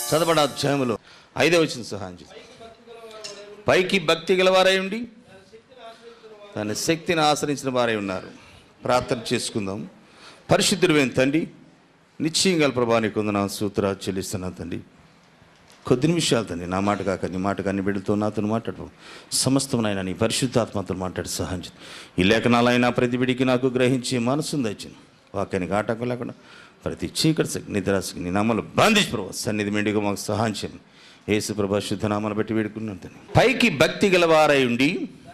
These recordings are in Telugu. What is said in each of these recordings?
చదవడ అధ్యాయములో ఐదవ వచ్చిన సహాయం చేసి పైకి భక్తి గలవారై ఉండి తన శక్తిని ఆశ్రయించిన వారై ఉన్నారు ప్రార్థన చేసుకుందాం పరిశుద్ధుడైన తండ్రి నిశ్చయం గల ప్రభానికి కొందన సూత్ర చెల్లిస్తున్నాను తండ్రి కొద్ది నిమిషాలు తండ్రి నా మాట కాక నీ మాట కానీ బిడ్డతో నాతో మాట్లాడు సమస్తమునైనా నీ పరిశుద్ధాత్మతో మాట్లాడి సహాయం చేయి. ఈ లేఖనాలైనా ప్రతి బిడికి నాకు గ్రహించి మనసును దచ్చింది వాక్యానికి ఆటంకం లేకుండా ప్రతి చీకటి శక్తి నిద్రాశకి నీ నామలు బంధించి ప్రభు సన్నిధి మెండిగా మాకు సహాయం చేయండి యేసు ప్రభా శుద్ధ నామాలు బట్టి వేడుకున్నాను తండ్రి పైకి భక్తి గలవారై ఉండి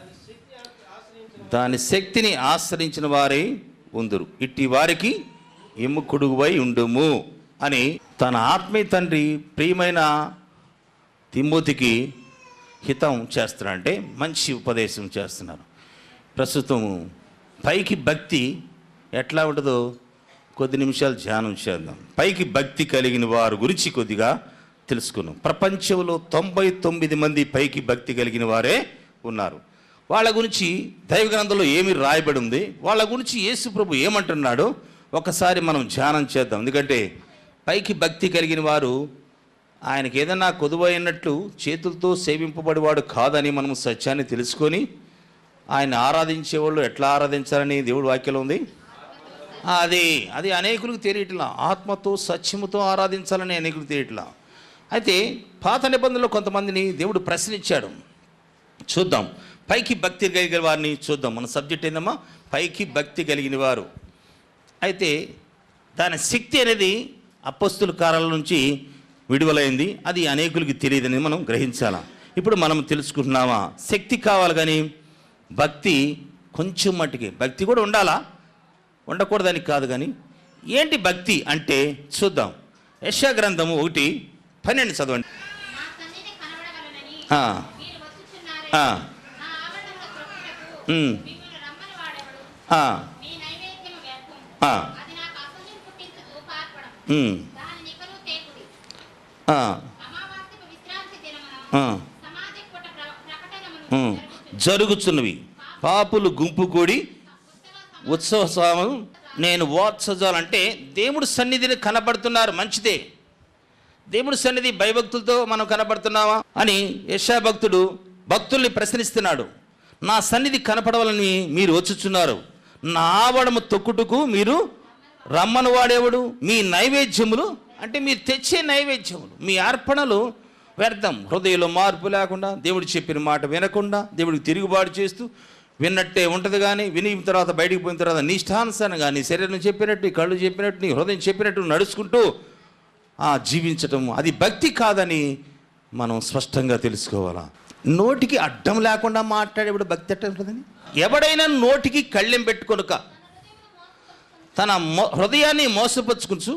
దాని శక్తిని ఆశ్రయించిన వారే ఉందురు ఇట్టి వారికి ఎమ్ముకుడుగువై ఉండుము అని తన ఆత్మీయ తండ్రి ప్రియమైన తిమ్మోతికి హితం చేస్తున్నారంటే మంచి ఉపదేశం చేస్తున్నారు ప్రస్తుతం పైకి భక్తి ఎట్లా ఉంటుందో కొద్ది నిమిషాలు ధ్యానం చేద్దాం పైకి భక్తి కలిగిన వారి గురించి కొద్దిగా తెలుసుకున్నాం ప్రపంచంలో తొంభై తొమ్మిది మంది పైకి భక్తి కలిగిన వారే ఉన్నారు వాళ్ళ గురించి దైవ గ్రంథంలో ఏమి రాయబడి ఉంది వాళ్ళ గురించి యేసు ప్రభు ఏమంటున్నాడో ఒకసారి మనం ధ్యానం చేద్దాం ఎందుకంటే పైకి భక్తి కలిగిన వారు ఆయనకి ఏదన్నా కొదువైనట్లు చేతులతో సేవింపబడేవాడు కాదని మనం సత్యాన్ని తెలుసుకొని ఆయన ఆరాధించేవాళ్ళు ఎట్లా ఆరాధించాలని దేవుడు వాక్యంలో ఉంది ఆ, అది అది అనేకులకు తెలియట్లా ఆత్మతో సత్యముతో ఆరాధించాలని అనేకులకు తెలియట్లా అయితే పాత నిబంధనలో కొంతమందిని దేవుడు ప్రశ్నించాడు చూద్దాం పైకి భక్తి కలిగిన వారిని చూద్దాం మన సబ్జెక్ట్ ఏందమ్మా పైకి భక్తి కలిగిన వారు అయితే దాని శక్తి అనేది అపస్తుల కారాల నుంచి విడుదలైంది అది అనేకులకి తెలియదని మనం గ్రహించాలా ఇప్పుడు మనం తెలుసుకుంటున్నామా శక్తి కావాలి కానీ భక్తి కొంచెం మట్టుకి భక్తి కూడా ఉండాలా ఉండకూడదని కాదు కానీ ఏంటి భక్తి అంటే చూద్దాం యశా గ్రంథము ఒకటి పన్నెండు చదవండి నా సన్నిధి కనబడగలనని ఆ, మీరు వచ్చుచున్నారే. ఆ, నా ఆవరణంలో త్రొక్కుటకు ఉమ్, మిమ్మల్ని రమ్మని వాడెవడు? ఆ, మీ నైవేద్యము వ్యర్థం. ఆ, అది నాకు అసహ్యం పుట్టించు ధూపార్పణం. ఉమ్, దాని నికలు తేకుడి. ఆ, అమావాస్యకు విశ్రాంతి దినమున ఆ. సమాధి పుట ప్ర- ప్రకటనమును ఉమ్. జరుగుచున్నది. జరుగుతున్నవి పాపులు గుంపు కూడి ఉత్సవ ఉత్సవం నేను వాత్సజాలంటే దేవుడు సన్నిధిని కనబడుతున్నారు మంచిదే దేవుడి సన్నిధి భయభక్తులతో మనం కనబడుతున్నావా అని యశా భక్తుడు భక్తుల్ని ప్రశ్నిస్తున్నాడు నా సన్నిధి కనపడవాలని మీరు వచ్చుచున్నారు నా ఆవడము తొక్కుటకు మీరు రమ్మను వాడేవాడు మీ నైవేద్యములు అంటే మీరు తెచ్చే నైవేద్యములు మీ అర్పణలు వ్యర్థం హృదయంలో మార్పు లేకుండా దేవుడు చెప్పిన మాట వినకుండా దేవుడికి తిరుగుబాటు చేస్తూ విన్నట్టే ఉంటుంది కానీ విని తర్వాత బయటికి పోయిన తర్వాత నీ ఇష్టానుసారంగా నీ శరీరం చెప్పినట్టు నీ కళ్ళు చెప్పినట్టు నీ హృదయం చెప్పినట్టు నడుచుకుంటూ ఆ జీవించటం అది భక్తి కాదని మనం స్పష్టంగా తెలుసుకోవాలా నోటికి అడ్డం లేకుండా మాట్లాడేవాడు భక్తి ఎట్ట ఉంటుందని ఎవడైనా నోటికి కళ్ళెం పెట్టుకొనుక తన మో- హృదయాన్ని మోసపరుచుకుంటూ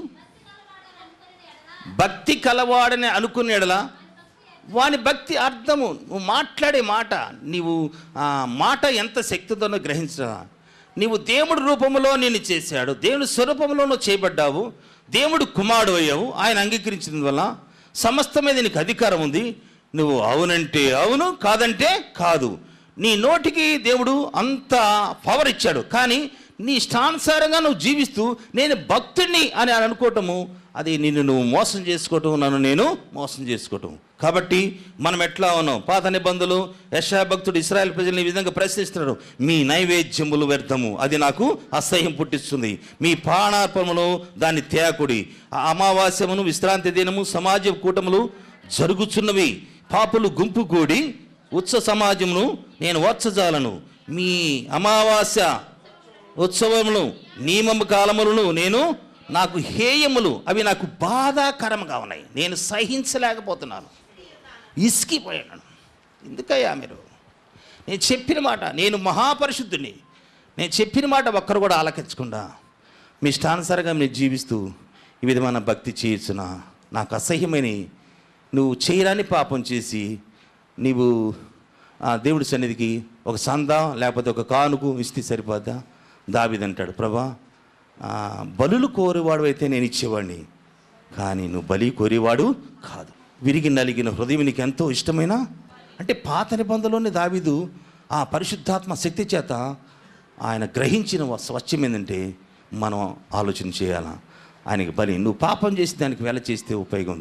భక్తి కలవాడని అనుకునేడలా వాని భక్తి అర్థము నువ్వు మాట్లాడే మాట నీవు ఆ మాట ఎంత శక్తితోనో గ్రహించరా నీవు దేవుడి రూపంలో నేను చేశాడు దేవుడి స్వరూపంలో నువ్వు చేయబడ్డావు దేవుడు కుమారుడు అయ్యావు ఆయన అంగీకరించిన వల్ల సమస్త మీద నీకు అధికారం ఉంది నువ్వు అవునంటే అవును కాదంటే కాదు నీ నోటికి దేవుడు అంత పవర్ ఇచ్చాడు కానీ నీ ఇష్టానుసారంగా నువ్వు జీవిస్తూ నేను భక్తుడిని అని అనుకోవటము అది నిన్ను నువ్వు మోసం చేసుకోవటం నన్ను నేను మోసం చేసుకోవటం కాబట్టి మనం ఎట్లా ఉన్నాం పాత నిబంధనలు యశా భక్తుడు ఇస్రాయల్ ప్రజల్ని ఈ విధంగా ప్రశ్నిస్తున్నాడు మీ నైవేద్యములు వ్యర్థము అది నాకు అసహ్యం పుట్టిస్తుంది మీ ప్రాణార్పణములు దాన్ని తేకుడి ఆ అమావాస్యమును విశ్రాంతి దినము సమాజ కూటములు జరుగుచున్నవి పాపులు గుంపు కూడి ఉత్స సమాజమును నేను వచ్చజాలను మీ అమావాస్య ఉత్సవములు నియమము కాలములను నేను నాకు హేయములు అవి నాకు బాధాకరంగా ఉన్నాయి నేను సహించలేకపోతున్నాను ఇసికిపోయాను ఎందుకయ్యా మీరు నేను చెప్పిన మాట నేను మహాపరిశుద్ధుని నేను చెప్పిన మాట ఒక్కరు కూడా ఆలకించకుండా మీ ఇష్టానుసారంగా మీరు జీవిస్తూ ఈ విధమైన భక్తి చేయొచ్చునా నాకు అసహ్యమని నువ్వు చేయరాని పాపం చేసి నీవు ఆ దేవుడి సన్నిధికి ఒక సందా లేకపోతే ఒక కానుకు ఇస్తే సరిపోద్దా దావిదంటాడు ప్రభా ఆ, బలులు కోరేవాడు అయితే నేను ఇచ్చేవాడిని కానీ నువ్వు బలి కోరేవాడు కాదు విరిగి నలిగిన హృదయం నీకు ఎంతో ఇష్టమైన అంటే పాత నిబంధనలోని దావీదు ఆ పరిశుద్ధాత్మ శక్తి చేత ఆయన గ్రహించిన వ- స్వచ్ఛం ఏంటంటే మనం ఆలోచన చేయాలా ఆయనకి బలి నువ్వు పాపం చేసి దానికి వెల చేస్తే ఉపయోగం ఉంది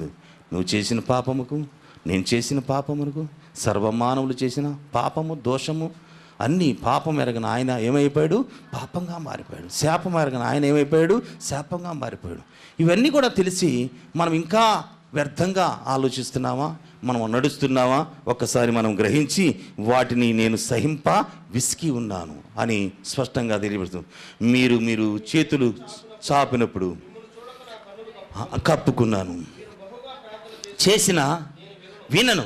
నువ్వు చేసిన పాపముకు నేను చేసిన పాపమునకు సర్వమానవులు చేసిన పాపము దోషము అన్నీ పాపం ఎరగన ఆయన ఏమైపోయాడు పాపంగా మారిపోయాడు శాపం ఎరగన ఆయన ఏమైపోయాడు శాపంగా మారిపోయాడు ఇవన్నీ కూడా తెలిసి మనం ఇంకా వ్యర్థంగా ఆలోచిస్తున్నామా మనం నడుస్తున్నామా ఒక్కసారి మనం గ్రహించి వాటిని నేను సహింప విసికి ఉన్నాను అని స్పష్టంగా తెలియబడుతుంది మీరు మీరు చేతులు చాపినప్పుడు ఆ, కప్పుకున్నాను చేసిన వినను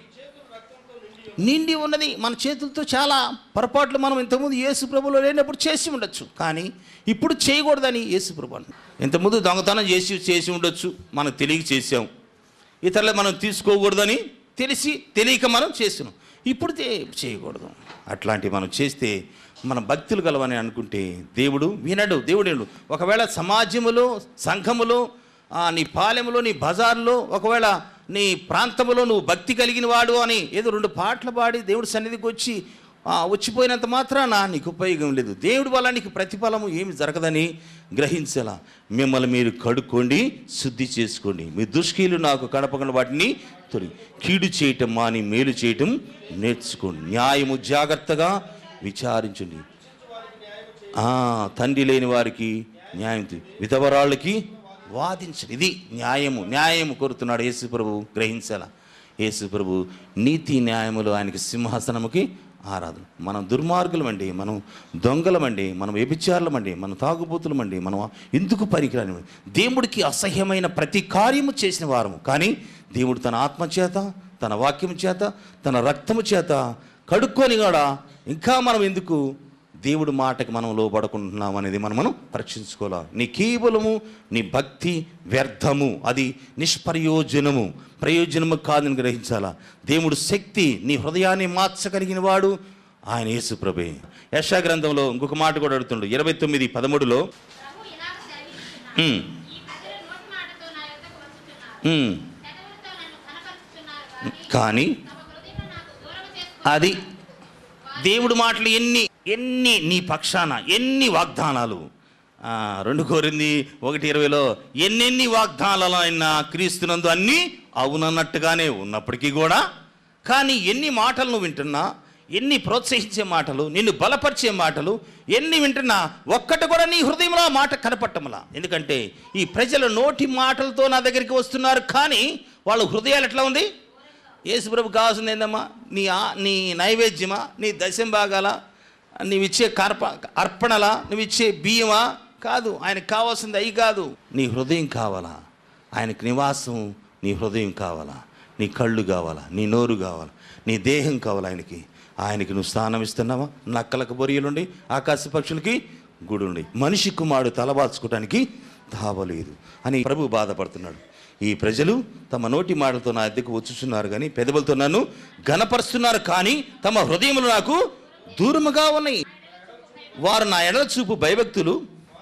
నిండి ఉన్నది మన చేతులతో చాలా పొరపాట్లు మనం ఇంతకుముందు యేసు ప్రభులో లేనప్పుడు చేసి ఉండొచ్చు కానీ ఇప్పుడు చేయకూడదని యేసు ప్రభు అన్నాడు. ఇంతకుముందు దొంగతనం చేసి చేసి ఉండొచ్చు మనకు తెలియక చేసాం ఇతరులు మనం తీసుకోకూడదని తెలిసి తెలియక మనం చేస్తున్నాం ఇప్పుడు చే- చేయకూడదు అట్లాంటివి మనం చేస్తే మన భక్తులు గలవని అనుకుంటే దేవుడు వినడు దేవుడు వినడు ఒకవేళ సమాజములో సంఘములో ఆ, నీ పాలెములో నీ బజార్లో ఒకవేళ నీ ప్రాంతంలో నువ్వు భక్తి కలిగిన వాడు అని ఏదో రెండు పాటలు పాడి దేవుడి సన్నిధికి వచ్చి ఆ, వచ్చిపోయినంత మాత్రాన నీకు ఉపయోగం లేదు దేవుడి వల్ల నీకు ప్రతిఫలము ఏమి జరగదని గ్రహించాలా మిమ్మల్ని మీరు కడుక్కోండి శుద్ధి చేసుకోండి మీ దుష్కీలు నాకు కడపకుండా వాటిని తొలి కీడు చేయటం మాని మేలు చేయటం నేర్చుకోండి న్యాయము జాగ్రత్తగా విచారించండి ఆ, తండ్రి లేని వారికి న్యాయం తీ- విధవరాళ్ళకి వాదించండి ఇది న్యాయము న్యాయము కోరుతున్నాడు యేసు ప్రభు గ్రహించాల యేసు ప్రభు నీతి న్యాయములు ఆయనకి సింహాసనముకి ఆరాధన మనం దుర్మార్గులమండి మనం దొంగలమండి మనం వ్యభిచారులమండి మనం తాగుబోతులమండి మనం ఎందుకు పనికిరాని దేవుడికి అసహ్యమైన ప్రతి కార్యము చేసిన వారము కానీ దేవుడు తన ఆత్మ చేత తన వాక్యము చేత తన రక్తము చేత కడుక్కొని కూడా ఇంకా మనం ఎందుకు దేవుడి మాటకి మనం లోబడుకుంటున్నాం అనేది మనం మనం పరీక్షించుకోవాలి నీ కేవలము నీ భక్తి వ్యర్థము అది నిష్ప్రయోజనము ప్రయోజనము కాదని గ్రహించాలా దేవుడు శక్తి నీ హృదయాన్ని మార్చగలిగిన వాడు ఆయన యేసు ప్రభే యశా గ్రంథంలో ఇంకొక మాట కూడా అడుగుతుండు ఇరవై తొమ్మిది పదమూడులో ప్రభు ఇలాగ సెలవిస్తున్నాడు. ఉమ్, ఈ ప్రజలు నోటి మాటతో నా యొద్దకు వచ్చుచున్నారు. ఉమ్, పెదవులతో నన్ను కనపరుచుచున్నారు కానీ కానీ తమ హృదయం నాకు దూరం చేసుకుని అది దేవుడు మాటలు ఎన్ని ఎన్ని నీ పక్షాన ఎన్ని వాగ్దానాలు ఆ, రెండు కోరింది ఒకటి ఇరవైలో ఎన్నెన్ని వాగ్దానాలు అయినా క్రీస్తునందు అన్నీ అవునన్నట్టుగానే ఉన్నప్పటికీ కూడా కానీ ఎన్ని మాటలు నువ్వు వింటున్నా ఎన్ని ప్రోత్సహించే మాటలు నిన్ను బలపరిచే మాటలు ఎన్ని వింటున్నా ఒక్కటి కూడా నీ హృదయంలో ఆ మాట కనపట్టమలా ఎందుకంటే ఈ ప్రజలు నోటి మాటలతో నా దగ్గరికి వస్తున్నారు కానీ వాళ్ళ హృదయాలు ఎట్లా ఉంది యేసుప్రభు కావాల్సింది ఏందమ్మా నీ ఆ- నీ నైవేద్యమా నీ దశం భాగాల నీవిచ్చే కార్ప అర్పణలా నువ్విచ్చే బియ్యమా కాదు ఆయనకు కావాల్సింది అయి కాదు నీ హృదయం కావాలా ఆయనకు నివాసం నీ హృదయం కావాలా నీ కళ్ళు కావాలా నీ నోరు కావాలా నీ దేహం కావాలా ఆయనకి ఆయనకి నువ్వు స్థానం ఇస్తున్నావా నక్కలకు బొరియలుండి ఆకాశ పక్షులకి గుడుండి మనిషి కుమారుడు తలబాల్చుకోవడానికి తావలేదు అని ప్రభు బాధపడుతున్నాడు ఈ ప్రజలు తమ నోటి మాటలతో నా అద్దెకు వచ్చుచున్నారు కానీ పెదవులతో నన్ను ఘనపరుస్తున్నారు కానీ తమ హృదయములు నాకు దూరముగా ఉన్నాయి వారు నా ఎడల చూపు భయభక్తులు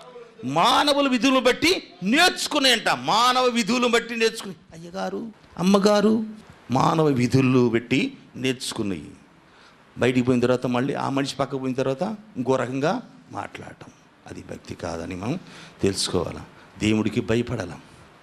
మానవుల విధులను బట్టి నేర్చుకునేంట మానవ విధులను బట్టి నేర్చుకుని అయ్యగారు అమ్మగారు మానవ విధులు పెట్టి నేర్చుకున్నాయి బయటికి పోయిన తర్వాత మళ్ళీ ఆ మనిషి పక్కకు పోయిన తర్వాత ఇంకో రకంగా మాట్లాడటం అది భక్తి కాదని మనం తెలుసుకోవాలి దేవుడికి భయపడాలి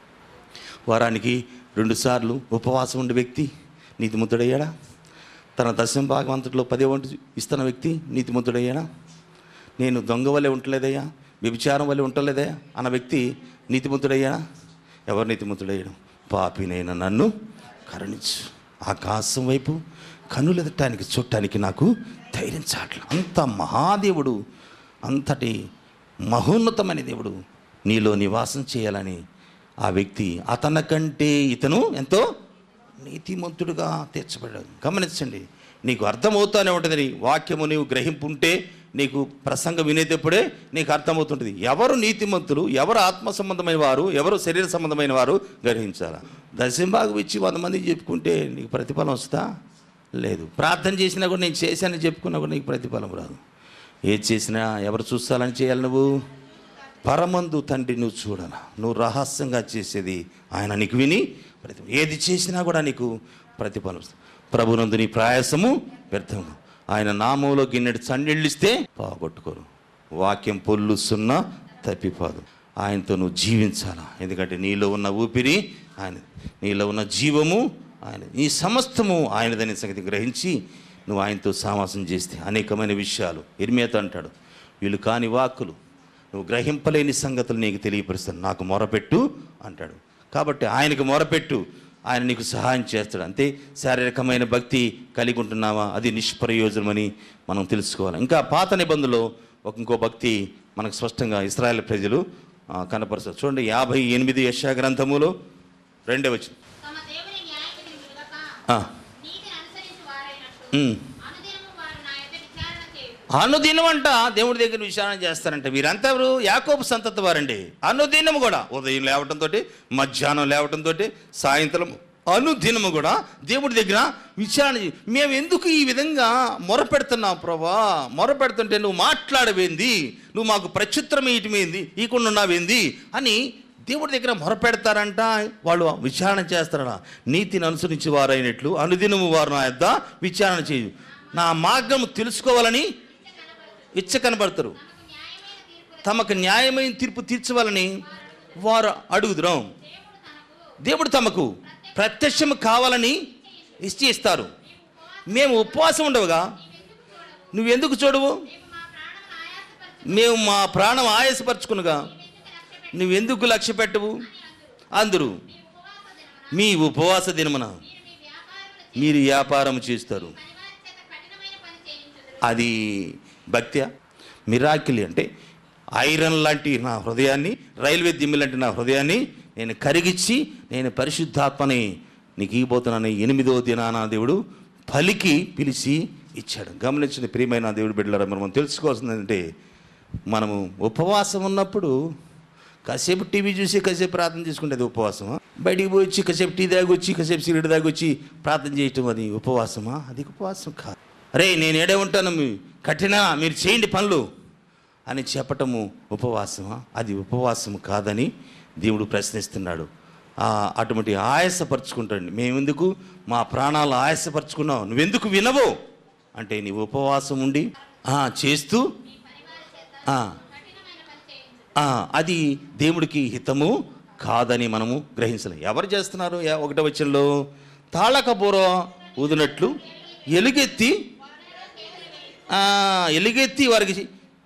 వారానికి రెండుసార్లు ఉపవాసం ఉండే వ్యక్తి నీతిమంతుడయ్యాడా తన దశం భాగం అంతట్లో పదే వంట ఇస్తున్న వ్యక్తి నీతిమంతుడయ్యాడా నేను దొంగ వల్లే ఉండలేదయ్యా వ్యభిచారం వల్లే ఉండలేదయ్యా అన్న వ్యక్తి నీతిమంతుడయ్యాడా ఎవరు నీతిమంతుడయ్యాడు పాపినైన నన్ను కరుణించు ఆకాశం వైపు కనులెదటానికి చూడటానికి నాకు ధైర్యం చాట్ల అంత మహాదేవుడు అంతటి మహోన్నతమైన దేవుడు నీలో నివాసం చేయాలని ఆ వ్యక్తి అతని కంటే ఇతను ఎంతో నీతిమంతుడుగా తీర్చబడ్డాడు గమనించండి నీకు అర్థమవుతానే ఉంటుంది వాక్యము నీవు గ్రహింపు ఉంటే నీకు ప్రసంగం వినేటప్పుడే నీకు అర్థమవుతుంటుంది ఎవరు నీతిమంతులు ఎవరు ఆత్మ సంబంధమైన వారు ఎవరు శరీర సంబంధమైన వారు గ్రహించాలా దశంబాగు ఇచ్చి వంద మందికి చెప్పుకుంటే నీకు ప్రతిఫలం వస్తుందా లేదు ప్రార్థన చేసినా కూడా నేను చేశానని చెప్పుకున్నా కూడా నీకు ప్రతిఫలం రాదు ఏది చేసినా ఎవరు చూస్తాలని చేయాలి నువ్వు పరమందు తండ్రి నువ్వు చూడాల నువ్వు రహస్యంగా చేసేది ఆయన నీకు విని ప్రతి ఏది చేసినా కూడా నీకు ప్రతిఫలం వస్తుంది. ప్రభునందు నీ ప్రయాసము వ్యర్థము ఆయన నామంలో గిన్నెడు చన్నీళ్ళు ఇస్తే పోగొట్టుకోరు వాక్యం పొల్లు సున్నా తప్పిపోదు ఆయనతో నువ్వు జీవించాలా ఎందుకంటే నీలో ఉన్న ఊపిరి ఆయన నీలో ఉన్న జీవము ఆయన ఈ సమస్తము ఆయనదనే సంగతి గ్రహించి నువ్వు ఆయనతో సావాసం చేస్తే అనేకమైన విషయాలు ఇర్మేత అంటాడు వీళ్ళు కాని వాక్కులు నువ్వు గ్రహింపలేని సంగతులు నీకు తెలియపరుస్తాను నాకు మొరపెట్టు అంటాడు కాబట్టి ఆయనకు మొరపెట్టు ఆయన నీకు సహాయం చేస్తాడు అంతే శారీరకమైన భక్తి కలిగి ఉంటున్నావా అది నిష్ప్రయోజనమని మనం తెలుసుకోవాలి ఇంకా పాత నిబంధనలో ఒక ఇంకో భక్తి మనకు స్పష్టంగా ఇస్రాయేల్ ప్రజలు ఆ, కనపరుస్తారు చూడండి యాభై ఎనిమిది యశా గ్రంథములో రెండే వచ్చింది తమ దేవుని న్యాయవిధిని విడవక ఆ, నీతిని అనుసరించి వారైనట్టు ఉమ్. అనుదినము వారు నా యొద్ద విచారణ చేయుదు అనుదినం అంట దేవుడి దగ్గర విచారణ చేస్తారంట వీరంతా ఎవరు యాకోబు సంతతి వారండి అనుదినం కూడా ఉదయం లేవటంతో మధ్యాహ్నం లేవటంతో సాయంత్రం అనుదినము కూడా దేవుడి దగ్గర విచారణ చే- మేము ఎందుకు ఈ విధంగా మొరపెడుతున్నావు ప్రభా మొరపెడుతుంటే నువ్వు మాట్లాడవేంది నువ్వు మాకు ప్రత్యుత్తరం ఇయటమేంది ఈకుండా ఉన్నావేంది అని దేవుడి దగ్గర మొరపెడతారంట వాళ్ళు విచారణ చేస్తారట నీతిని అనుసరించి వారైనట్లు అనుదినము వారు నా యొద్ద విచారణ చేయు నా మార్గము తెలుసుకోవాలని ఇచ్చ కనబడతారు తమకు న్యాయమైన తీర్పు తీర్చవాలని వారు అడుగుదురం దేవుడు తమకు ప్రత్యక్షము కావాలని ఇస్తారు మేము ఉపవాసం ఉండవుగా నువ్వెందుకు చూడవు మేము మా ప్రాణం ఆయాసపరచుకునుగా నువ్వెందుకు లక్ష్య పెట్టవు అందరూ మీ ఉపవాస దినమున మీరు వ్యాపారం చేస్తారు పనివారి చేత కఠినమైన పని చేయించుదురు అది భక్త్య మిరాకిలి అంటే ఐరన్ లాంటి నా హృదయాన్ని రైల్వే దిమ్మి లాంటి నా హృదయాన్ని నేను కరిగిచ్చి నేను పరిశుద్ధాత్మని నీకు ఇవ్వబోతున్నాను ఎనిమిదో దినాన దేవుడు పలికి పిలిచి ఇచ్చాడు గమనించిన ప్రియమైన దేవుడు బిడ్డలారా మరి మనం తెలుసుకోవాల్సింది ఏంటంటే మనము ఉపవాసం ఉన్నప్పుడు కాసేపు టీవీ చూసి కాసేపు ప్రార్థన చేసుకుంటే ఉపవాసమా బయటికి పోయి వచ్చి కాసేపు టీ దాగొచ్చి కాసేపు సిగరెట్ దాగొచ్చి ప్రార్థన చేయటం అది ఉపవాసమా అది ఉపవాసం కాదు అరే నేను ఏడే ఉంటాను మీ కఠిన మీరు చేయండి పనులు అని చెప్పటము ఉపవాసమా అది ఉపవాసము కాదని దేవుడు ప్రశ్నిస్తున్నాడు ఆ, అటువంటి ఆయాసపరుచుకుంటాడు మేమెందుకు మా ప్రాణాలు ఆయాసపరుచుకున్నావు నువ్వెందుకు వినవు అంటే నీ ఉపవాసం ఉండి ఆ, చేస్తూ ఆ, కఠినమైన పని చేయించుదురు ఆ, అది దేవుడికి హితము కాదని మనము గ్రహించలేం ఎవరు చేస్తున్నారు యా- ఒకటో వచ్చంలో తాళకబూర ఊదినట్లు ఎలుగెత్తి ఆ, ఎలుగెత్తి వారికి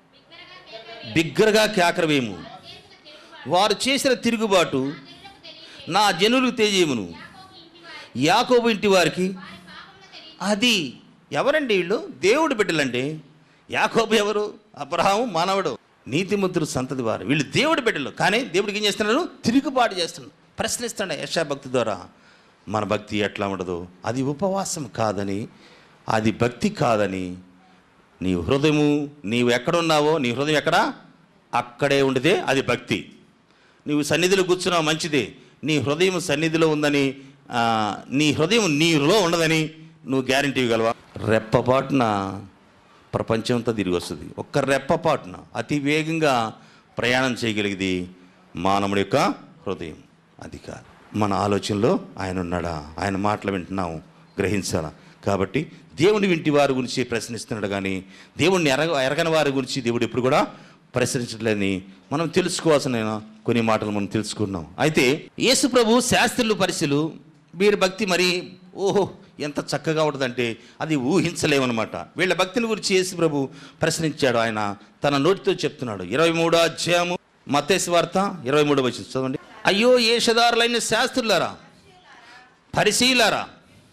బిగ్గరగా కేకరవేము వారు చేసిన తిరుగుబాటు నా జనులకు తెలియమును యాకోబు ఇంటి వారికి అది ఎవరండి వీళ్ళు దేవుడు బిడ్డలండి యాకోబు ఎవరు అబ్రహాము మానవుడు నీతిమంతుడు సంతతి వారు వీళ్ళు దేవుడి బిడ్డలు కానీ దేవుడికి ఏం చేస్తున్నారు తిరుగుబాటు చేస్తున్నారు ప్రశ్నిస్తాడు యశా భక్తి ద్వారా మన భక్తి ఎట్లా ఉండదు అది ఉపవాసం కాదని అది భక్తి కాదని నీ హృదయము నీవు ఎక్కడున్నావో నీ హృదయం ఎక్కడ అక్కడే ఉండితే అది భక్తి నీవు సన్నిధిలో కూర్చున్నావు మంచిదే నీ హృదయం సన్నిధిలో ఉందని ఆ, నీ హృదయం నీలో ఉండదని నువ్వు గ్యారంటీ ఇవ్వగలవా రెప్పపాటున ప్రపంచం అంతా తిరిగి వస్తుంది ఒక్క రెప్పపాటున అతి వేగంగా ప్రయాణం చేయగలిగేది మానవుడి యొక్క హృదయం అది కాదు మన ఆలోచనలో ఆయన ఉన్నాడా ఆయన మాటలు వింటున్నాము గ్రహించాలా కాబట్టి దేవుని వింటి వారి గురించి ప్రశ్నిస్తున్నాడు కానీ దేవుణ్ణి ఎరగ ఎరగని వారి గురించి దేవుడు ఎప్పుడు కూడా ప్రశ్నించట్లేదని మనం తెలుసుకోవాల్సిన కొన్ని మాటలు మనం తెలుసుకున్నాం అయితే యేసు ప్రభు శాస్త్రులు పరిశీలు వీరి భక్తి మరి ఓహో ఎంత చక్కగా ఉంటుందంటే అది ఊహించలేమన్నమాట వీళ్ళ భక్తిని గురించి యేసు ప్రభు ప్రశ్నించాడు ఆయన తన నోటితో చెప్తున్నాడు ఇరవై మూడో అధ్యాయము మత్తేసు వార్త ఇరవై మూడో వచ్చి చదవండి అయ్యో ఏషదారులైన శాస్త్రులారా పరిశీలారా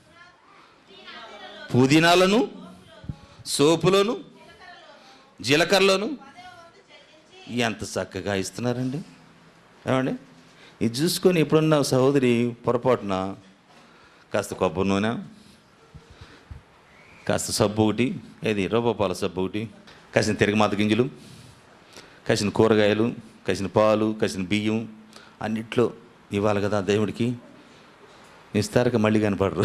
పుదీనాలను సోపులోను జీలకర్రలోను ఎంత చక్కగా ఇస్తున్నారండి ఏమండి ఇది చూసుకొని ఎప్పుడున్న సహోదరి పొరపాటున కాస్త కొబ్బరి నూనె కాస్త సబ్బు ఒకటి ఏది రూపపాల సబ్బు ఒకటి కాసిన తిరగమాత గింజలు కాసిన కూరగాయలు కాసిన పాలు కాసిన బియ్యం అన్నిట్లో ఇవ్వాలి కదా దేవుడికి ఇస్తారక మళ్ళీ కనపడరు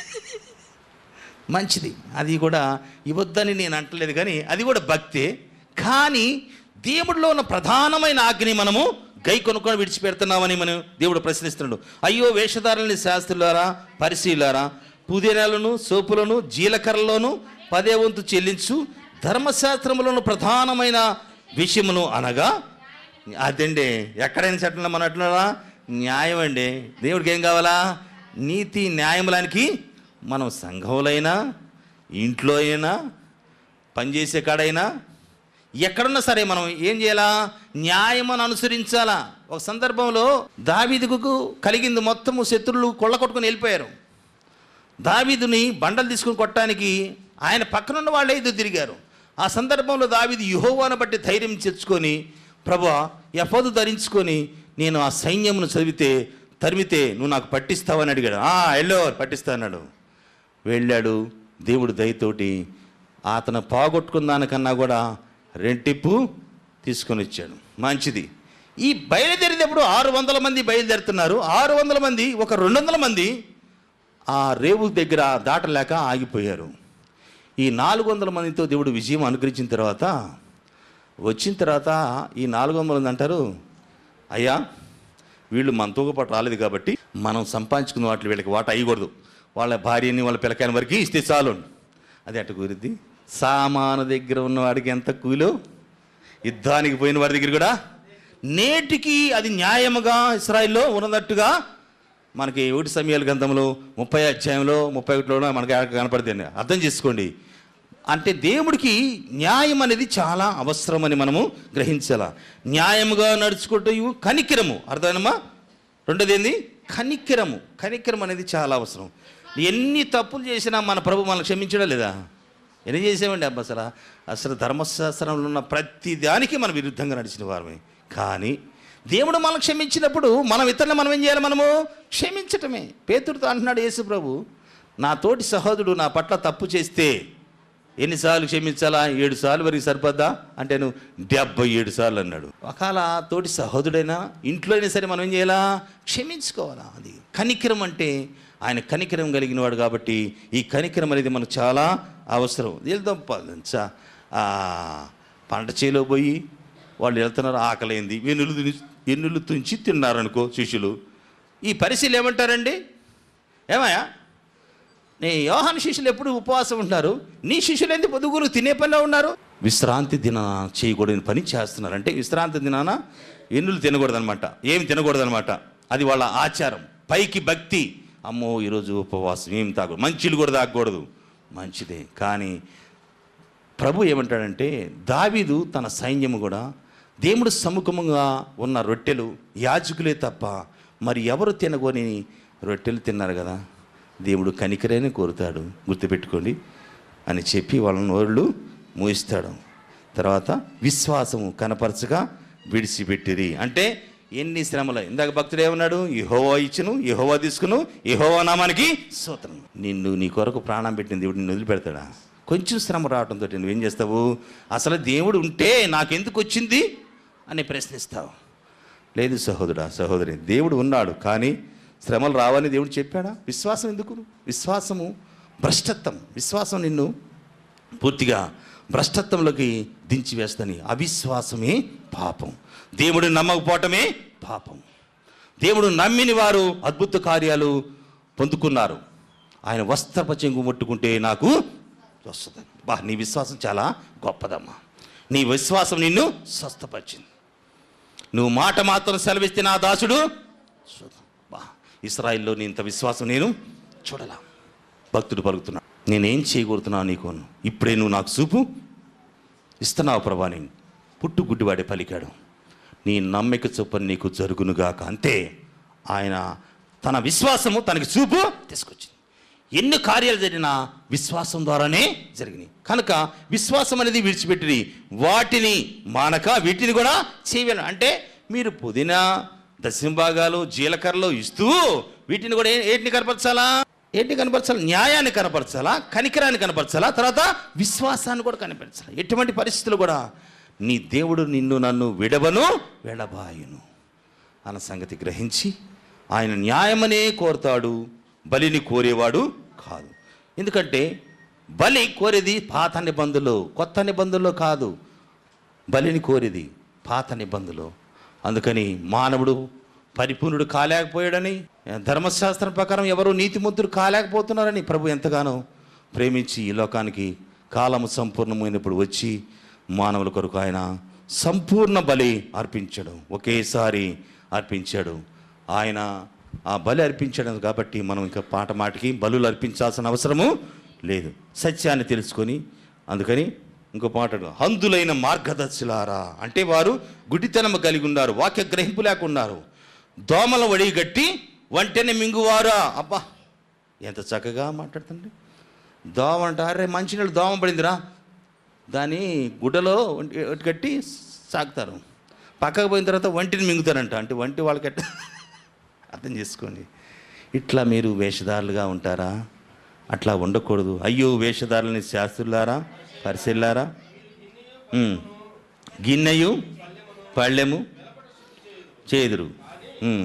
మంచిది అది కూడా ఇవ్వద్దని నేను అంటలేదు కానీ అది కూడా భక్తే కానీ దేవుడిలో ఉన్న ప్రధానమైన ఆజ్ఞని మనము గై కొనుక్కొని విడిచిపెడుతున్నామని మనం దేవుడు ప్రశ్నిస్తున్నాడు అయ్యో వేషధారులని శాస్త్రులారా పరిశీలారా పుదీనాలను సోపులను జీలకర్రలోను పదే వంతు చెల్లించు ధర్మశాస్త్రములను ప్రధానమైన విషయమును అనగా అదండి ఎక్కడైనా చట్టంలో మన అట్లా న్యాయం అండి దేవుడికి ఏం కావాలా నీతి న్యాయములానికి మనం సంఘంలో ఇంట్లో అయినా పనిచేసే కాడైనా ఎక్కడున్నా సరే మనం ఏం చేయాలా న్యాయమని అనుసరించాలా ఒక సందర్భంలో దావీదుకు కలిగింది మొత్తము శత్రువులు కొల్లకొట్టుకుని వెళ్ళిపోయారు దావీదుని బండలు తీసుకుని కొట్టడానికి ఆయన పక్కనున్న వాళ్ళే ఎదురు తిరిగారు ఆ సందర్భంలో దావీదు యుహోవాను బట్టి ధైర్యం తెచ్చుకొని ప్రభా ఎఫోదు ధరించుకొని నేను ఆ సైన్యమును చదివితే తరిమితే నువ్వు నాకు పట్టిస్తావని అడిగాడు "ఆ, ఎల్లో పట్టిస్తా అన్నాడు వెళ్ళాడు దేవుడు దయతోటి అతను పోగొట్టుకున్న దానికన్నా కూడా రెంటిప్పు తీసుకొని వచ్చాడు మంచిది ఈ బయలుదేరేటప్పుడు ఆరు వందల మంది బయలుదేరుతున్నారు ఆరు వందల మంది ఒక రెండు వందల మంది ఆ రేవు దగ్గర దాటలేక ఆగిపోయారు ఈ నాలుగు వందల మందితో దేవుడు విజయం అనుగ్రహించిన తర్వాత వచ్చిన తర్వాత ఈ నాలుగు వందల మంది అంటారు అయ్యా వీళ్ళు మనతో పాటు రాలేదు కాబట్టి మనం సంపాదించుకున్న వాటి వీళ్ళకి వాట అయ్యకూడదు వాళ్ళ భార్యని వాళ్ళ పిల్లకాయని వరకు ఇస్తే చాలు అది అటు కుదిరిద్ది సామాను దగ్గర ఉన్నవాడికి ఎంత కూలో యుద్ధానికి పోయిన వాడి దగ్గర కూడా నేటికి అది న్యాయముగా ఇస్రాయిల్లో ఉన్నదట్టుగా మనకి ఒకటి సమయాల గ్రంథంలో ముప్పై అధ్యాయంలో ముప్పై ఒకటిలో మనకి కనపడుతుంది అర్థం చేసుకోండి అంటే దేవుడికి న్యాయం అనేది చాలా అవసరమని మనము గ్రహించాల న్యాయముగా నడుచుకుంటూ కనికిరము అర్థమేనమ్మా రెండోది ఏంది కనికిరము కనికిరం అనేది చాలా అవసరం ఎన్ని తప్పులు చేసినా మన ప్రభు మనల్ని క్షమించడం లేదా ఎన్ని చేసామండి అబ్బా అసలు అసలు ధర్మశాస్త్రంలో ఉన్న ప్రతి దానికి మనం విరుద్ధంగా నడిచిన వారమే కానీ దేవుడు మనం క్షమించినప్పుడు మనం ఇతరులు మనం ఏం చేయాలి మనము క్షమించటమే పేతుడితో అంటున్నాడు యేసు ప్రభు నా తోటి సహోదరుడు నా పట్ల తప్పు చేస్తే ఎన్నిసార్లు క్షమించాలా ఏడు సార్లు వరకు సరిపోద్దా అంటే నువ్వు డెబ్బై ఏడు సార్లు అన్నాడు ఒకవేళ తోటి సహోదరుడైనా ఇంట్లో అయినా సరే మనం ఏం చేయాలా క్షమించుకోవాలా అది కనికరం అంటే ఆయన కనికరం కలిగిన వాడు కాబట్టి ఈ కనికరం అనేది మనకు చాలా అవసరం వెళ్దాం పదంచా పంట చేలో పోయి వాళ్ళు వెళ్తున్నారు ఆకలైంది వెన్నులు తిని- ఎన్నులు తుంచి తిన్నారనుకో శిష్యులు ఈ పరిశీలు ఏమంటారండి ఏమయ్యా నీ యోహాను శిష్యులు ఎప్పుడు ఉపవాసం ఉంటారు నీ శిష్యులు ఎందుకు పొదుగురు తినే పనిలో ఉన్నారు విశ్రాంతి దిన చేయకూడని పని చేస్తున్నారు అంటే విశ్రాంతి దినాన ఎన్నులు తినకూడదనమాట ఏమి తినకూడదనమాట అది వాళ్ళ ఆచారం పైకి భక్తి అమ్మో ఈరోజు ఉపవాసం ఏం తాగకూడదు మంచిలు కూడా తాగకూడదు మంచిదే కానీ ప్రభు ఏమంటాడంటే దావీదు తన సైన్యము కూడా దేవుడు సముఖముగా ఉన్న రొట్టెలు యాజకులే తప్ప మరి ఎవరు తినగోని రొట్టెలు తిన్నారు కదా దేవుడు కనికరైన కోరుతాడు గుర్తుపెట్టుకోండి అని చెప్పి వాళ్ళ నోళ్ళు మూయిస్తాడు తర్వాత విశ్వాసము కనపరచగా విడిచిపెట్టిరి అంటే ఎన్ని శ్రమలు ఇందాక భక్తుడు ఏమన్నాడు యహోవా ఇచ్చును యహోవా తీసుకును యహోవా నామానికి సూత్రం నిన్ను నీ కొరకు ప్రాణం పెట్టిన దేవుడు నిన్ను వదిలిపెడతాడా కొంచెం శ్రమ రావడంతో నువ్వేం చేస్తావు అసలు దేవుడు ఉంటే నాకెందుకు వచ్చింది అని ప్రశ్నిస్తావు లేదు సహోదరుడా సహోదరి దేవుడు ఉన్నాడు కానీ శ్రమలు రావని దేవుడు చెప్పాడా విశ్వాసం ఎందుకు విశ్వాసము భ్రష్టత్వం విశ్వాసం నిన్ను పూర్తిగా భ్రష్టత్వంలోకి దించి వేస్తని అవిశ్వాసమే పాపం దేవుడు నమ్మకపోవటమే పాపం దేవుడు నమ్మిన వారు అద్భుత కార్యాలు పొందుకున్నారు ఆయన వస్త్రప చెంగు ముట్టుకుంటే నాకు వస్తుంది బా నీ విశ్వాసం చాలా గొప్పదమ్మా నీ విశ్వాసం నిన్ను స్వస్థపరిచింది నువ్వు మాట మాత్రం సెలవిస్తే నా దాసుడు చూద్దాం. బా ఇస్రాయిల్లో నీ ఇంత విశ్వాసం నేను చూడలా భక్తుడు పలుకుతున్నా నేనేం చేయకూడుతున్నావు నీకు ఇప్పుడే నువ్వు నాకు చూపు ఇస్తున్నావు ప్రభా నేను పుట్టు గుడ్డివాడే పలికాడు నీ నమ్మిక చొప్పున నీకు జరుగునుగాక అంతే ఆయన తన విశ్వాసము తనకి చూపు తీసుకొచ్చింది ఎన్ని కార్యాలు జరిగినా విశ్వాసం ద్వారానే జరిగినాయి కనుక విశ్వాసం అనేది విడిచిపెట్టి వాటిని మానక వీటిని కూడా చేయగలం అంటే మీరు పుదీనా దశంభాగాలు జీలకర్రలు ఇస్తూ వీటిని కూడా ఏ- ఏంటిని కనపరచాలా ఏంటి కనపరచాలి న్యాయాన్ని కనపరచాలా కనికరాన్ని కనపరచాలా తర్వాత విశ్వాసాన్ని కూడా కనపరచాలి ఎటువంటి పరిస్థితులు కూడా నీ దేవుడు నిన్ను నన్ను విడవను విడబాయును అన్న సంగతి గ్రహించి ఆయన న్యాయమనే కోరుతాడు బలిని కోరేవాడు కాదు ఎందుకంటే బలి కోరేది పాత నిబంధనలు కొత్త నిబంధనలు కాదు బలిని కోరేది పాత నిబంధనలు అందుకని మానవుడు పరిపూర్ణుడు కాలేకపోయాడని ధర్మశాస్త్రం ప్రకారం ఎవరు నీతిమంతుడు కాలేకపోతున్నారని ప్రభు ఎంతగానో ప్రేమించి ఈ లోకానికి కాలము సంపూర్ణమైనప్పుడు వచ్చి మానవుల కొరకు ఆయన సంపూర్ణ బలి అర్పించడం ఒకేసారి అర్పించాడు ఆయన ఆ బలి అర్పించడం కాబట్టి మనం ఇంకా పాట మాటికి బలులు అర్పించాల్సిన అవసరము లేదు సత్యాన్ని తెలుసుకొని అందుకని ఇంకో పాట హందులైన మార్గదర్శులారా అంటే వారు గుడితనము కలిగి ఉన్నారు వాక్య గ్రహింపు లేకున్నారు దోమల వడి గట్టి వంటెని మింగువారా అబ్బా ఎంత చక్కగా మాట్లాడుతుంది దోమ అంట అరే మంచినీళ్ళు దోమ పడిందిరా దాన్ని గుడ్డలో ఒంటి- ఒంటి కట్టి సాగుతారు పక్కకు పోయిన తర్వాత వంటిని మింగుతారంట అంటే వంటి వాళ్ళకి ఎట్ట అర్థం చేసుకోండి ఇట్లా మీరు వేషధారులుగా ఉంటారా అట్లా ఉండకూడదు అయ్యో వేషధారులని శాస్త్రులారా పరిశీలారా ఉమ్. గిన్నెయు పళ్ళెము చేదురు ఉమ్.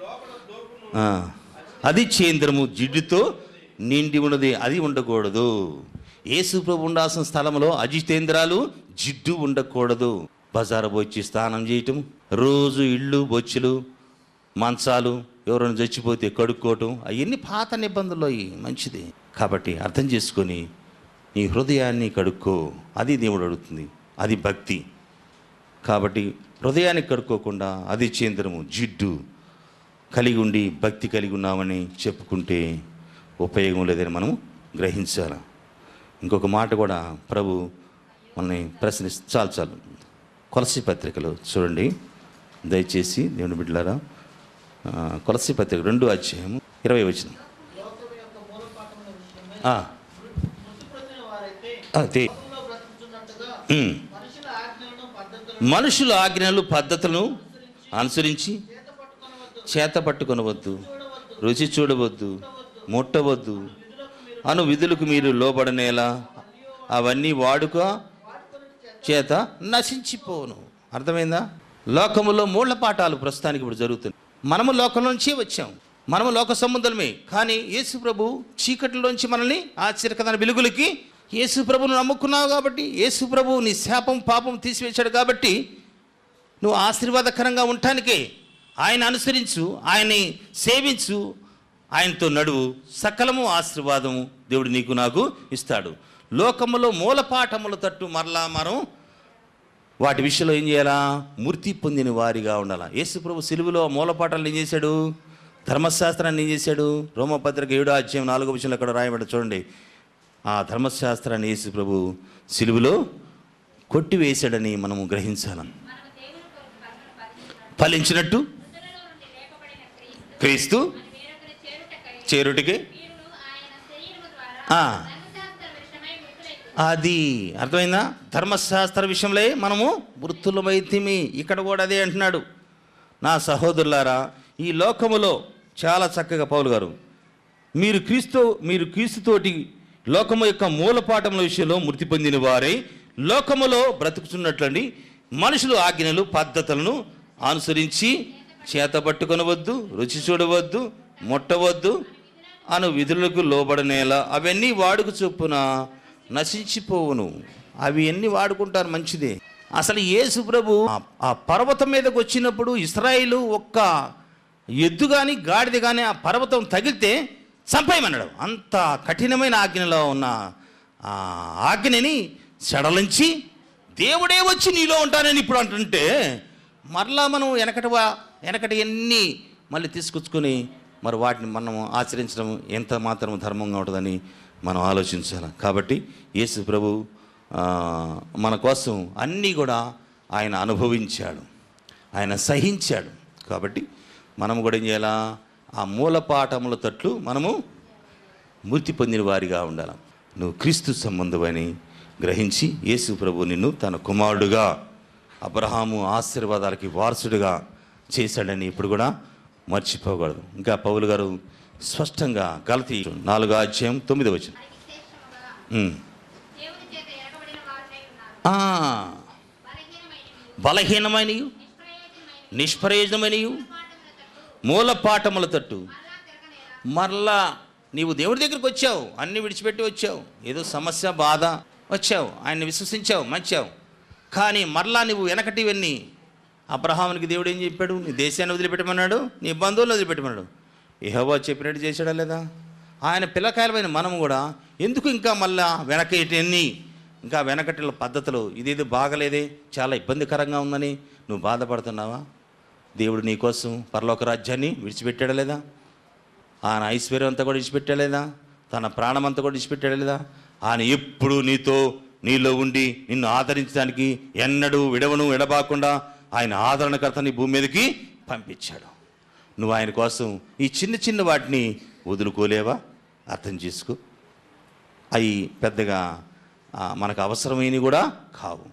ఆ. అది చేంద్రము జిడ్డుతో నిండి ఉన్నది అది ఉండకూడదు యేసు ప్రభు ఉండాల్సిన స్థలంలో అజితేంద్రాలు జిడ్డు ఉండకూడదు బజారు వచ్చి స్నానం చేయటం రోజు ఇళ్ళు బొచ్చులు మంచాలు ఎవరైనా చచ్చిపోతే కడుక్కోవటం అవన్నీ పాత నిబంధనలు అవి మంచిది కాబట్టి అర్థం చేసుకొని నీ హృదయాన్ని కడుక్కో అది దేవుడు అడుగుతుంది అది భక్తి కాబట్టి హృదయాన్ని కడుక్కోకుండా అది చేంద్రము జిడ్డు కలిగి ఉండి భక్తి కలిగి ఉన్నామని చెప్పుకుంటే ఉపయోగం లేదని మనం గ్రహించాలి ఇంకొక మాట కూడా ప్రభు మనల్ని ప్రశ్నిస్ చాలు చాలు కొలసి పత్రికలు చూడండి దయచేసి దేవుని బిడ్డలారా ఆ, కొలసి పత్రిక రెండు అధ్యాయము ఇరవై వచ్చిన లోకము యొక్క మూలపాఠముల విషయమై మృతి పొందిన వారైతే అదే లోకంలో బ్రతుకుతున్నట్టుగా ఉమ్. మనుషుల ఆజ్ఞలను పద్ధతులను మనుషుల ఆజ్ఞలు పద్ధతులను అనుసరించి చేత పట్టుకొనవద్దు చేత పట్టుకొనవద్దు చూడవద్దు రుచి చూడవద్దు ముట్టవద్దు అను విధులకు మీరు లోబడనేలా అవన్నీ వాడుక చేత నశించిపోను అర్థమైందా లోకములో మూల పాఠాలు ప్రస్తుతానికి ఇప్పుడు జరుగుతుంది మనము లోకం నుంచి వచ్చాం మనము లోక సంబంధులమే కానీ యేసు ప్రభు చీకటిలోంచి మనల్ని ఆశ్చర్యకరమైన వెలుగులకి యేసు ప్రభును నమ్ముకున్నావు కాబట్టి యేసు ప్రభు నీ శాపం పాపం తీసివేశాడు కాబట్టి నువ్వు ఆశీర్వాదకరంగా ఉండటానికే ఆయన అనుసరించు ఆయన్ని సేవించు ఆయనతో నడువు సకలము ఆశీర్వాదము దేవుడు నీకు నాకు ఇస్తాడు లోకములో మూలపాఠముల తట్టు మరలా మనం వాటి విషయంలో ఏం చేయాలా మూర్తి పొందిన వారిగా ఉండాలా యేసు ప్రభు సిలువులో మూలపాఠాలను ఏం చేశాడు ధర్మశాస్త్రాన్ని ఏం చేశాడు రోమపత్రిక ఏడో అధ్యాయం నాలుగో విషయంలో అక్కడ రాయబడ్డ చూడండి ఆ ధర్మశాస్త్రాన్ని యేసు ప్రభు సిలువులో కొట్టివేశాడని మనము గ్రహించాలి మనము దేవుని కొరకు కర్మను పరిశీలించాలి. ఫలించినట్టు మృతులలో నుండి లేపబడిన క్రీస్తు క్రీస్తు అని వేరొకరి చేరుటకై చేరుటికి వీరుడు ఆయన శరీరము ఆ. ద్వారా ధర్మశాస్త్ర విషయమై మృతులైతే అది అర్థమైందా ధర్మశాస్త్ర విషయంలో మనము వృత్తులమైతిమి ఇక్కడ కూడా అదే అంటున్నాడు నా సహోదరులారా ఈ లోకములో చాలా చక్కగా పౌలు గారు మీరు క్రీస్తు మీరు క్రీస్తుతోటి లోకము యొక్క మూలపాఠముల విషయంలో మృతి పొందిన వారై లోకములో బ్రతుకుతున్నట్లండి మనుషులు ఆజ్ఞలు పద్ధతులను అనుసరించి చేత పట్టుకొనవద్దు రుచి చూడవద్దు ముట్టవద్దు అను విధులకు లోబడనేలా అవన్నీ వాడుకు చొప్పున నశించిపోవును అవి ఎన్ని వాడుకుంటారు మంచిదే అసలు యేసు ప్రభు ఆ- ఆ పర్వతం మీదకి వచ్చినప్పుడు ఇస్రాయిలు ఒక్క ఎద్దు కానీ గాడిద కానీ ఆ పర్వతం తగిలితే చంపేయమన్నాడు అంత కఠినమైన ఆజ్ఞలో ఉన్న ఆ ఆజ్ఞని సడలించి దేవుడే వచ్చి నీలో ఉంటానని ఇప్పుడు అంటుంటే మరలా మనం వెనకటి వా- వెనకటి ఎన్ని మళ్ళీ తీసుకొచ్చుకొని మరి వాటిని మనం ఆచరించడం ఎంత మాత్రం ధర్మంగా ఉంటుందని మనం ఆలోచించాలి కాబట్టి యేసు ప్రభు ఆ, మన కోసం అన్నీ కూడా ఆయన అనుభవించాడు ఆయన సహించాడు కాబట్టి మనం కూడా ఏం చేయాలా ఆ మూల పాఠముల తట్లు మనము మృతి పొందిన వారిగా ఉండాలి నువ్వు క్రీస్తు సంబంధమని గ్రహించి యేసు ప్రభు నిన్ను తన కుమారుడుగా అబ్రహాము ఆశీర్వాదాలకి వారసుడుగా చేశాడని ఇప్పుడు కూడా మర్చిపోకూడదు ఇంకా పౌలు గారు స్పష్టంగా గలతీ నాలుగో అధ్యాయం తొమ్మిది వచ్చిన వారికి శ్రేష్టముగా దేవుని చేత ఎరగబడిన వారులై ఉన్నారు బలహీనమైనవి బలహీనమైనవి నిష్ప్రయోజనమైనవి నిష్ప్రయోజనమైనవి పాఠముల తట్టు మూల పాఠముల తట్టు మరలా తిరగనేలా మరలా నీవు దేవుడి దగ్గరికి వచ్చావు అన్ని విడిచిపెట్టి వచ్చావు ఏదో సమస్య బాధ వచ్చావు ఆయన్ని విశ్వసించావు మంచావు కానీ మరలా నువ్వు వెనకటివన్నీ అబ్రహామునికి దేవుడు ఏం చెప్పాడు నీ దేశాన్ని వదిలిపెట్టమన్నాడు నీ బంధువులను వదిలిపెట్టమన్నాడు యెహోవా చెప్పినట్టు చేశాడా లేదా ఆయన పిల్లకాయలమైన మనము కూడా ఎందుకు ఇంకా మళ్ళా వెనకటివన్నీ ఇంకా వెనకటిల పద్ధతులు ఇదేది బాగలేదే చాలా ఇబ్బందికరంగా ఉందని నువ్వు బాధపడుతున్నావా దేవుడు నీకోసం పరలోక రాజ్యాన్ని విడిచిపెట్టాడా లేదా ఆయన ఐశ్వర్యం అంతా కూడా విడిచిపెట్టలేదా తన ప్రాణం అంతా కూడా విడిచిపెట్టలేదా ఆయన ఎప్పుడు నీతో నీలో ఉండి నిన్ను ఆదరించడానికి ఎన్నడూ విడవను విడబాకుండా ఆయన ఆదరణకర్త నీ భూమి మీదకి పంపించాడు నువ్వు ఆయన కోసం ఈ చిన్న చిన్న వాటిని వదులుకోలేవా అర్థం చేసుకో అవి పెద్దగా ఆ, మనకు అవసరమైనవి కూడా కావు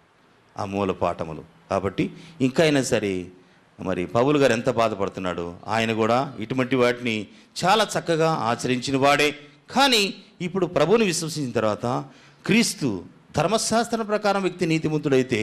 ఆ మూల పాఠములు కాబట్టి ఇంకా అయినా సరే మరి పౌలు గారు ఎంత బాధపడుతున్నాడు ఆయన కూడా ఇటువంటి వాటిని చాలా చక్కగా ఆచరించిన వాడే కానీ ఇప్పుడు ప్రభువుని విశ్వసించిన తర్వాత క్రీస్తు ధర్మశాస్త్రం ప్రకారం వ్యక్తి నీతిమంతుడైతే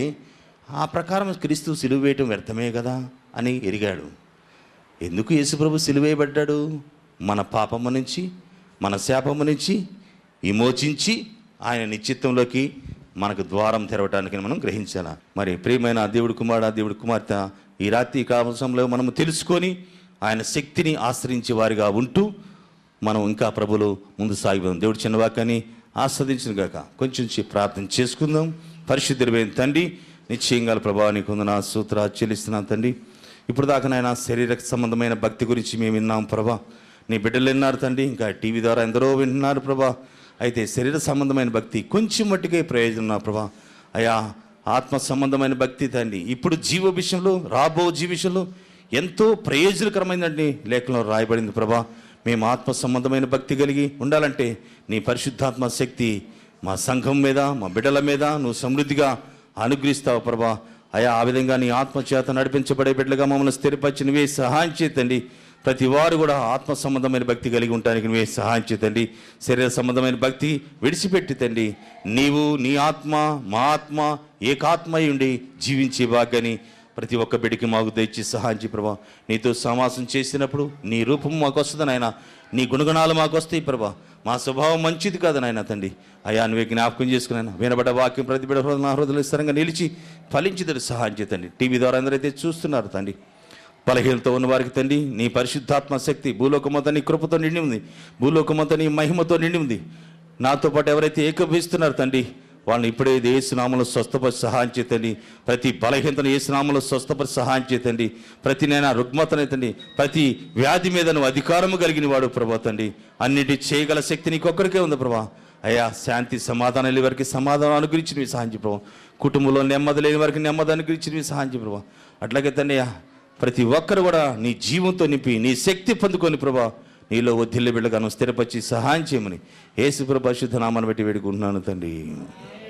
ఆ ప్రకారం క్రీస్తు సిలువ వేయటం వ్యర్థమే కదా అని ఎరిగాడు ఎందుకు యేసుప్రభు సిలువేయబడ్డాడు మన పాపము నుంచి మన శాపము నుంచి విమోచించి ఆయన నిశ్చిత్తంలోకి మనకు ద్వారం తెరవటానికి మనం గ్రహించాలి మరి ప్రియమైన ఆ దేవుడి కుమారుడు ఆ దేవుడి కుమార్తె ఈ రాత్రి కావసంలో మనము తెలుసుకొని ఆయన శక్తిని ఆశ్రయించే వారిగా ఉంటూ మనం ఇంకా ప్రభులు ముందు సాగిపోదాం దేవుడు చిన్న వాక్యాన్ని ఆస్వాదించిన గాక కొంచెం సేపు ప్రార్థన చేసుకుందాం పరిశుద్ధులైన తండ్రి నిశ్చయంగా ప్రభావానికి ఉంది నా సూత్ర చెల్లిస్తున్నాను తండ్రి ఇప్పుడు దాకా నాయన శరీర సంబంధమైన భక్తి గురించి మేము విన్నాం ప్రభా నీ బిడ్డలు విన్నారు తండ్రి ఇంకా టీవీ ద్వారా ఎందరో వింటున్నారు ప్రభా అయితే శరీర సంబంధమైన భక్తి కొంచెం మట్టుకే ప్రయోజనం నా ప్రభా అయా ఆత్మ సంబంధమైన భక్తి తండ్రి ఇప్పుడు జీవ విషయంలో రాబో జీవ విషయంలో ఎంతో ప్రయోజనకరమైందండి లేఖలో రాయబడింది ప్రభా మేము ఆత్మ సంబంధమైన భక్తి కలిగి ఉండాలంటే నీ పరిశుద్ధాత్మ శక్తి మా సంఘం మీద మా బిడ్డల మీద నువ్వు సమృద్ధిగా అనుగ్రహిస్తావు ప్రభా అయా ఆ విధంగా నీ ఆత్మ చేత నడిపించబడే బిడ్డలుగా మమ్మల్ని స్థిరపరిచి నువ్వే సహాయం చేతండి ప్రతి వారు కూడా ఆత్మ సంబంధమైన భక్తి కలిగి ఉండడానికి నువ్వే సహాయం చేతండి శరీర సంబంధమైన భక్తి విడిచిపెట్టి తండి నీవు నీ ఆత్మ మా ఆత్మ ఏకాత్మై ఉండి జీవించే భాగ్యాన్ని ప్రతి ఒక్క బిడ్డకి మాకు దయచి సహాయం చేయి ప్రభా నీతో సమాసం చేసినప్పుడు నీ రూపం మాకు వస్తుంది నాయన నీ గుణగణాలు మాకు వస్తాయి ప్రభా మా స్వభావం మంచిది కాదు నాయన తండ్రి అయా నువ్వే జ్ఞాపకం చేసుకున్నాను వినబడ్డ వాక్యం ప్రతి బిడ్డ హృదయ- నా హృదయ స్థిరంగా నిలిచి ఫలించిదరు సహాయం చేతండి టీవీ ద్వారా అందరైతే చూస్తున్నారు తండ్రి బలహీనతో ఉన్న వారికి తండ్రి నీ పరిశుద్ధాత్మ శక్తి భూలోకమంతా నీ కృపతో నిండి ఉంది భూలోకమంతా నీ మహిమతో నిండి ఉంది నాతో పాటు ఎవరైతే ఏకభిస్తున్నారు తండ్రి వాళ్ళని ఇప్పుడే ఏసునామలో స్వస్థపరి సహాయం చేతండి ప్రతి బలహీనతను ఏసునామలో స్వస్థపరి సహాయం చేతండి ప్రతి నేను రుగ్మతనైతండి ప్రతి వ్యాధి మీద నువ్వు అధికారము కలిగిన వాడు ప్రభా తండ్రి అన్నిటి చేయగల శక్తి నీకొక్కరికే ఉంది ప్రభా అయ్యా శాంతి సమాధానం లేని వారికి సమాధానం అనుగ్రహించి నువ్వు సహాయం చేయ ప్రభా కుటుంబంలో నెమ్మది లేని వారికి నెమ్మది అనుగ్రహించి నువ్వు సహాయం చేయ ప్రభా అట్లాగే తండ్రి ప్రతి ఒక్కరు కూడా నీ జీవంతో నింపి నీ శక్తి పొందుకొని ప్రభా నీలో ఒత్తిళ్ళ బిడ్డగాను స్థిరపరిచి సహాయం చేయమని యేసు ప్రభా శుద్ధ నామాన్ని బట్టి వేడుకుంటున్నాను తండ్రి